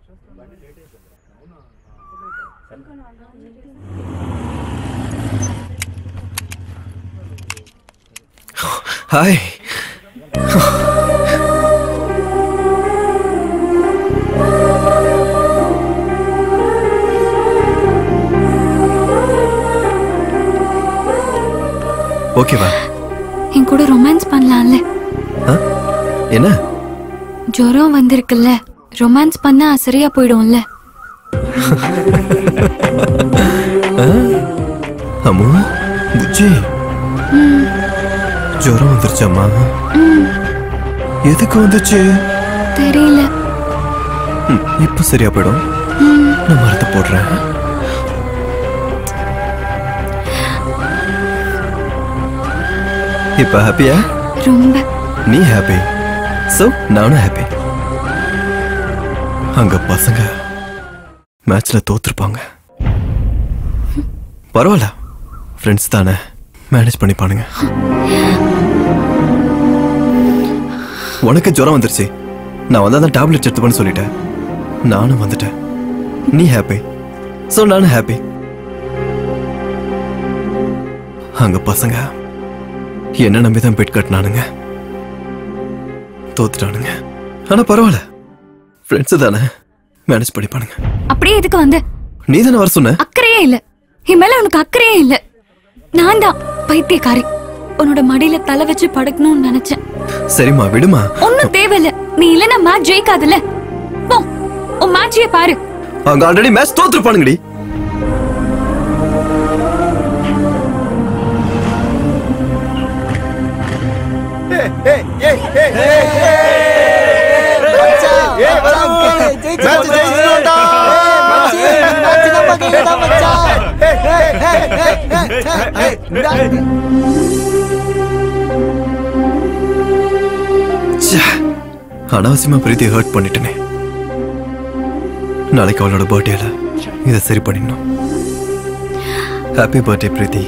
Hi ஓகேவா என் கூட romance பண்ணலாம்ல என்ன ஜுரம் வந்திருக்குல்ல ரொமான்ஸ் பண்ணா சரியா போயிடும்ல அம்மு புஜ்ஜி ஜுரம் வந்துருச்சாம்மா எதுக்கு வந்துச்சு தெரியல ம், இப்ப சரியா போயிடும் நான் மரத்தை போடுறேன் இப்ப ஹாப்பியா ரொம்ப நீ ஹாப்பி சோ நானும் ஹாப்பி அங்க பசங்க மேட்ச்ல தோத்துருப்பாங்க பரவாயில்ல ஃப்ரெண்ட்ஸ் தானே மேனேஜ் பண்ணிப்பானுங்க உனக்கு ஜுரம் வந்துருச்சு நான் வந்தா தான் டேப்லெட் எடுத்துப்பேன்னு சொல்லிட்டேன் நானும் வந்துட்டேன் நீ ஹாப்பி ஸோ நானும் ஹாப்பி அங்க பசங்க என்ன நம்பி தான் பெட் கட்டினானுங்க தோத்துட்டானுங்க ஆனா பரவாயில்ல ஃப்ரெண்ட்ஸ் தானே மேனேஜ் பண்ணிப்பானுங்க அப்படியே எதுக்கு வந்த நீ தானே வர சொன்ன அக்கறையே இல்ல என் மேல உனக்கு அக்கறையே இல்ல நான் தான் பைத்தியக்காரி உன்னோட மடியில தலை வச்சு படுக்கணும்னு நினைச்சேன் சரிம்மா விடுமா ஒன்னும் தேவையில்ல நீ இல்லனா மேட்ச் ஜெயிக்காதுல்ல போ உன் மேட்சையே பாரு அவங்க ஆல்ரெடி மேட்ச் தோத்துருப்பானுங்கடி ச்சே, அனாவசியமா பிரீத்தி ஹர்ட் பண்ணிட்டேனே நாளைக்கு அவளோட பர்த்டேல இதை சரி பண்ணிடணும் ஹாப்பி பர்த்டே பிரீத்தி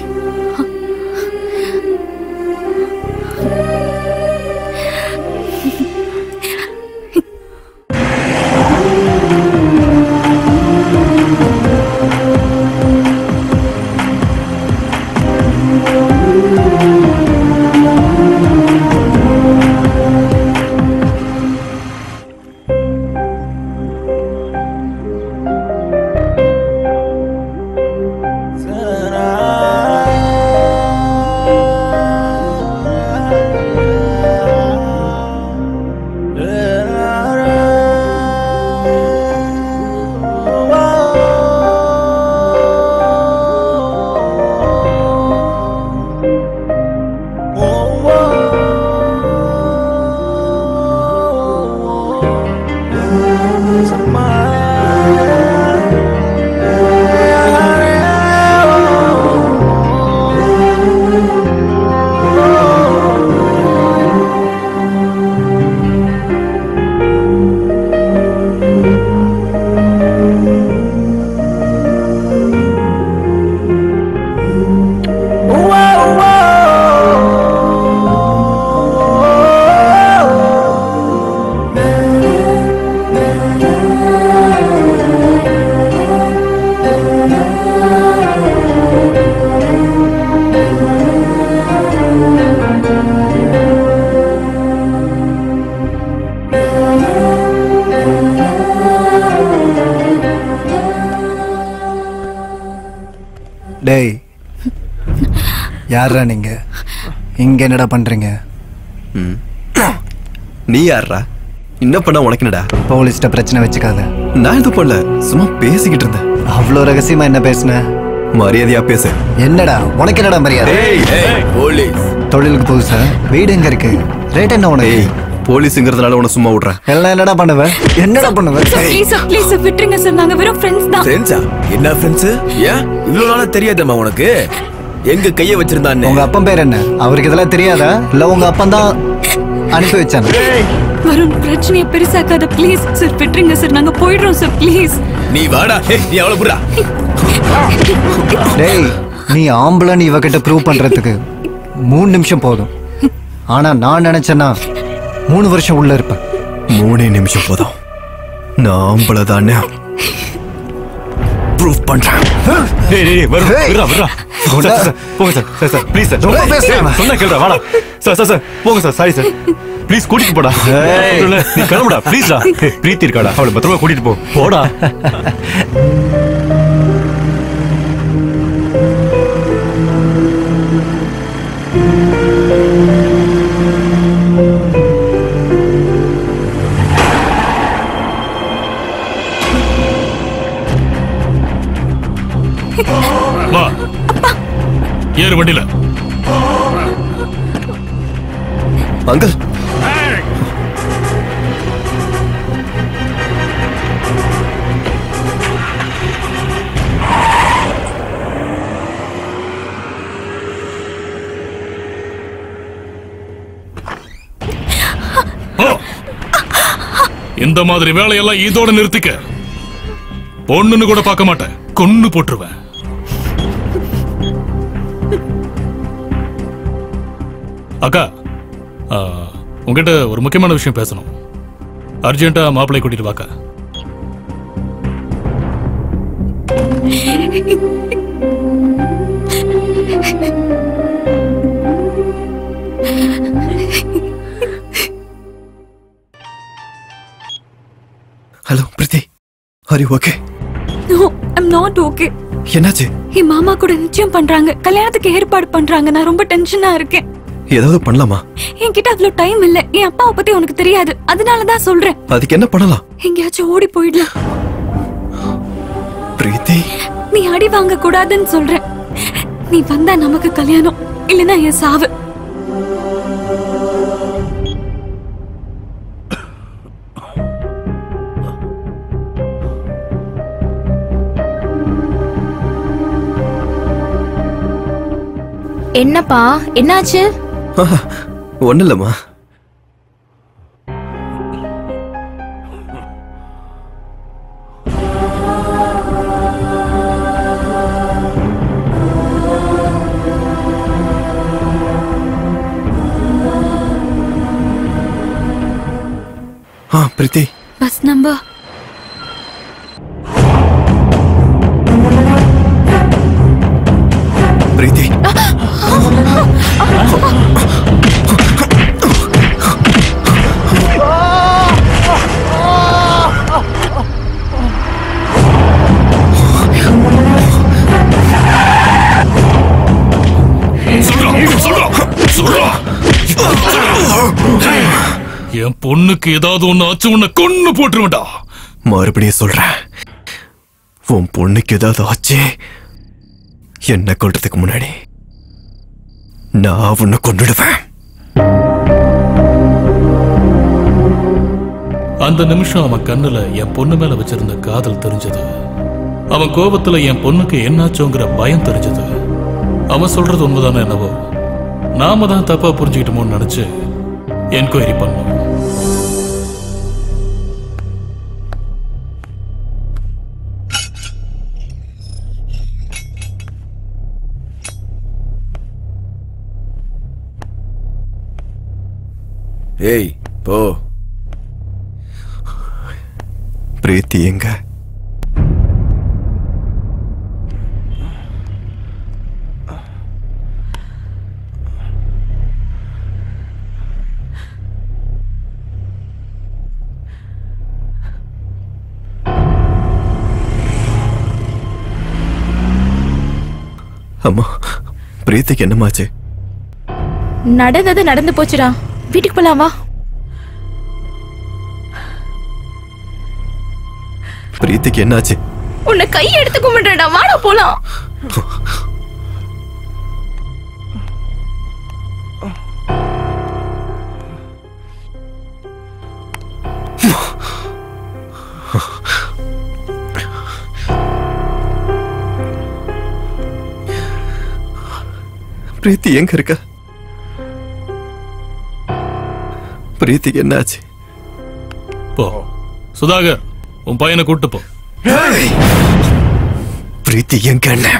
டேய் யாரா நீங்க இங்க என்னடா பண்றீங்க நீ யாரா என்ன பண்ண உனக்கு என்னடா போலீஸ்ட்ட பிரச்சனை வச்சுக்காத நான் எதுவும் பண்ணல சும்மா பேசிக்கிட்டு இருந்தேன் அவ்வளோ ரகசியமா என்ன பேசுன மரியாதையா பேசு என்னடா உனக்கு என்னடா மரியாதை போலீஸ் தொழிலுக்கு புதுசா வீடு எங்க இருக்கு ரேட் என்ன உனக்கு ஏய் போலீஸுங்கிறதுனால உன சும்மா விடுறேன் எல்லாம் என்னடா பண்ணுவ என்னடா பண்ணுவ ப்ளீஸ் ப்ளீஸ் விட்டுருங்க சார் நாங்க வெறும் ஃப்ரெண்ட்ஸ் தான் ஃப்ரெண்ட்ஸா என்ன ஃப்ரெண்ட்ஸ் ஏன் இவ்வளவு நாளா தெரியாதம்மா உனக்கு எங்க கைய வச்சிருந்தான்னு உங்க அப்பன் பேர் என்ன அவருக்கு இதெல்லாம் தெரியாதா இல்ல உங்க அப்பன் தான் அனுப்பி வச்சானு வரும் பிரச்சனையை பெருசாக்காத ப்ளீஸ் சார் விட்டுருங்க சார் நாங்க போயிடுறோம் சார் ப்ளீஸ் நீ வாடா ஏய், நீ அவ்வளவு புறா டேய் நீ ஆம்பளன்னு இவகிட்ட ப்ரூவ் பண்றதுக்கு மூணு நிமிஷம் போதும் ஆனா நான் நினைச்சேன்னா மூணு வருஷம் உள்ள இருப்பேன் மூணே நிமிஷம் போதும் நான் ஆம்பளை தானே ப்ரூவ் பண்றேன் ஏய் ஏய், ஏய் வரும் விட்றா விட்றா சார் சார் போங்க sir sir sir please sir ரொம்ப பேசுறாங்க. சொன்னா கேளுடா வாடா சார் சார் சார் போங்க சார் சாரி சார் ப்ளீஸ் கூட்டிட்டு போடா ஏய். இல்ல, நீ கிளம்புடா ப்ளீஸ்டா பிரீத்தி இருக்காடா அவளை பத்திரமா கூட்டிட்டு போ போடா வா ஏறு வண்டியில அங்கிள் ஓ. இந்த மாதிரி வேலையெல்லாம் இதோட நிறுத்திக்க பொண்ணுன்னு கூட பார்க்க மாட்டேன் கொன்னு போட்டுருவேன் அக்கா ஆ, உங்ககிட்ட ஒரு முக்கியமான விஷயம் பேசணும் அர்ஜென்ட்டா மாப்பிள்ளை கூட்டிட்டு வாக்கா hello Preethi are you okay no I'm not okay என்னாச்சு என் மாமா கூட நிச்சயம் பண்றாங்க கல்யாணத்துக்கு ஏற்பாடு பண்றாங்க நான் ரொம்ப டென்ஷனா இருக்கேன் ஏதாவது பண்ணலாமா என்கிட்ட அவ்வளவு டைம் இல்ல என் அப்பாவை பத்தி உனக்கு தெரியாது அதனால தான் சொல்றேன் அதுக்கு என்ன பண்ணலாம் எங்கேயாச்சும் ஓடி போயிடலாம் பிரீத்தி நீ அடி வாங்க கூடாதுன்னு சொல்றேன் நீ வந்தா நமக்கு கல்யாணம் இல்லனா என் சாவு என்னப்பா என்னாச்சு ஒன்றும் இல்லைம்மா ஆ பிரீத்தி பஸ் நம்பர் பிரீத்தி சொல்றா சொல்றா சொல்றா என் பொண்ணுக்கு ஏதாவது ஒண்ணு ஆச்சு உன்னை கொன்னு போட்டுருவேன்டா மறுபடியும் சொல்றேன் உன் பொண்ணுக்கு ஏதாவது ஆச்சு என்ன கொல்றதுக்கு முன்னாடி நான் உன்னை கொண்டுடுவேன் அந்த நிமிஷம் அவன் கண்ணுல என் பொண்ணு மேல வச்சிருந்த காதல் தெரிஞ்சது அவன் கோபத்துல என் பொண்ணுக்கு என்னாச்சோங்கிற பயம் தெரிஞ்சது அவன் சொல்றது உண்மைதானே என்னவோ நாம தான் தப்பா புரிஞ்சுக்கிட்டோமோன்னு நினைச்சு என்கொயரி பண்ணோம் ஏய் போ பிரீத்தி எங்க அம்மா பிரீத்திக்கு என்னமாச்சு நடந்தது நடந்து போச்சுடா வீட்டுக்கு போலாம் வா பிரீத்திக்கு என்னாச்சு உன்னை கை எடுத்து கும்பிடுறா வாடா போலாம் பிரீத்தி எங்க இருக்க பிரீத்திக்கு என்னாச்சு போ சுதாகர் உன் பையனை கூட்டு போ பிரீத்தி எங்க என்ன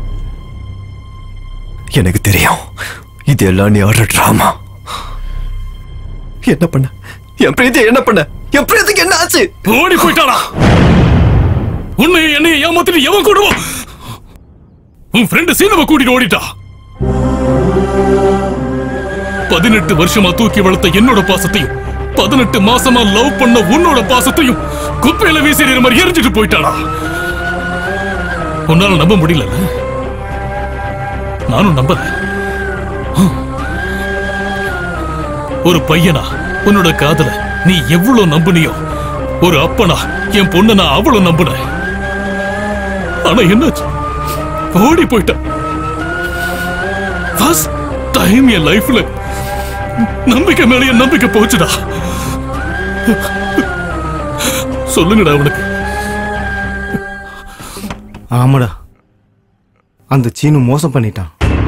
எனக்கு தெரியும் இது எல்லாம் நீ ஆடுற டிராமா என்ன பண்ண என் பிரீத்தி என்ன பண்ண எப்படி அதுக்கு என்ன ஆச்சு ஓடி போயிட்டானா உன்னை என்னைய ஏமாத்திட்டு எவன் கூடுவோம் உன் ஃப்ரெண்டு சீனவை கூட்டிட்டு ஓடிட்டா பதினெட்டு வருஷமா தூக்கி வளர்த்த என்னோட பாசத்தையும் பதினெட்டு மாசமா லவ் பண்ண உன்னோட பாசத்தையும் குப்பையில வீசி மாதிரி எரிஞ்சிட்டு போயிட்டானா உன்னால நம்ப முடியல நானும் நம்பல ஒரு பையனா உன்னோட காதல நீ எவ்வளவு நம்புனியோ ஒரு அப்பனா என் பொண்ண நான் அவ்வளவு நம்புனேன் ஆனா என்னாச்சு ஓடி போயிட்டான் ஃபர்ஸ்ட் டைம் என் லைஃப்ல நம்பிக்கை மேல என் நம்பிக்கை போச்சுடா சொல்லுங்கடா அவனுக்கு ஆமாடா அந்த சீனு மோசம் பண்ணிட்டான்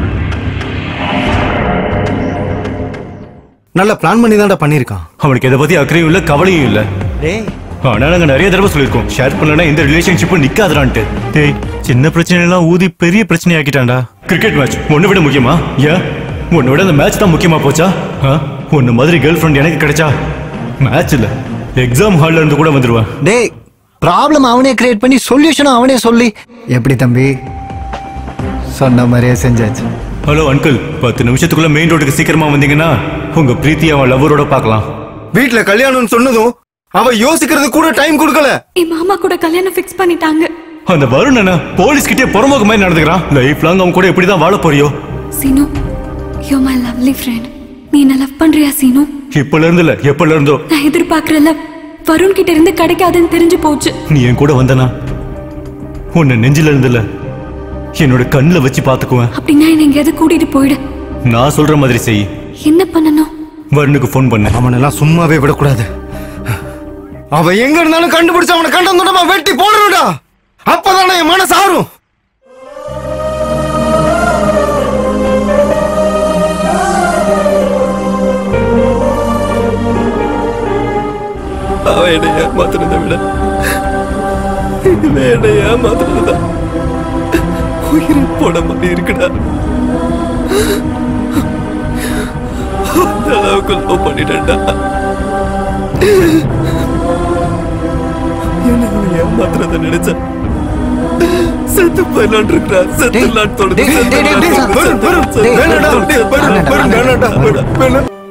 நல்லா பிளான் பண்ணி தான்டா பண்ணியிருக்கான் அவனுக்கு எதை பத்தி அக்கறையும் இல்ல கவலையும் இல்ல டேய் ஆனா நாங்க நிறைய தடவை சொல்லியிருக்கோம் ஷேர் பண்ணலனா இந்த ரிலேஷன்ஷிப்பும் நிக்காதுடான்ட்டு டேய் சின்ன பிரச்சனை எல்லாம் ஊதி பெரிய பிரச்சனை ஆக்கிட்டான்டா கிரிக்கெட் மேட்ச் ஒன்னு விட முக்கியமா ஏன் உன்னை விட அந்த மேட்ச் தான் முக்கியமா போச்சா உன்ன மாதிரி கேர்ள் ஃப்ரெண்ட் எனக்கு கிடைச்சா மேட்ச் இல்ல எக்ஸாம் ஹால்ல இருந்து கூட வந்துருவேன் டேய் ப்ராப்ளம் அவனே கிரியேட் பண்ணி சொல்யூஷனும் அவனே சொல்லி எப்படி தம்பி சொன்ன மாதிரியே செஞ்சாச்சு ஹலோ அங்கிள் பத்து நிமிஷத்துக்குள்ள மெயின் ரோடுக்கு சீக்கிரமா வந்தீங்கன்னா உங்க பிரீத்தி அவன் லவ்வரோட பார்க்கலாம் வீட்ல கல்யாணம்னு சொன்னதும் அவ யோசிக்கிறது கூட டைம் கொடுக்கல என் மாமா கூட கல்யாணம் ஃபிக்ஸ் பண்ணிட்டாங்க அந்த வருண் என்ன போலீஸ் கிட்டே புறமுக மாதிரி நடந்துக்கிறான் லைஃப் லாங் அவன் கூட எப்படிதான் வாழ போறியோ Seenu you my lovely friend நீ என்ன லவ் பண்றியா சீனு இப்பல இருந்து இல்ல எப்பல இருந்தோ நான் எதிர்பார்க்கறல வருண் கிட்ட இருந்து கிடைக்காதுன்னு தெரிஞ்சு போச்சு நீ என் கூட வந்தனா உன்னை நெஞ்சில இருந்துல என்னோட கண்ணுல வச்சு பாத்துக்குவேன் அப்படின்னா என்ன எங்கேயாவது கூட்டிட்டு போயிடு நான் சொல்ற மாதிரி செய் என்ன பண்ணணும் வருணுக்கு ஃபோன் பண்ண அவனெல்லாம் சும்மாவே விடக்கூடாது அவ எங்க இருந்தாலும் கண்டுபிடிச்சு அவனை கண்டந்துடமா வெட்டி போடணும்டா அப்பதானே என் மனசு ஆறும் அவன் என்னை ஏமாத்துறதை விட இவன் என்னை ஏமாத்துறதுதான் உயிரை போட மாதிரி இருக்குடா அந்த அளவுக்கு லவ் பண்ணிட்டேன்டா என்ன அவன் ஏமாத்துறத நினைச்சா செத்து போயிடலான் இருக்கிறா செத்துலான்னு தோணுது டேய், டேய், டேய், டேய், செத்துடலான்னு வரும், வரும், தோணுது. டேய், வேணாடா, வரும், டேய், வரும், வேணாடா, வரும், வேணாடா, வேணாடா, வேணாடா.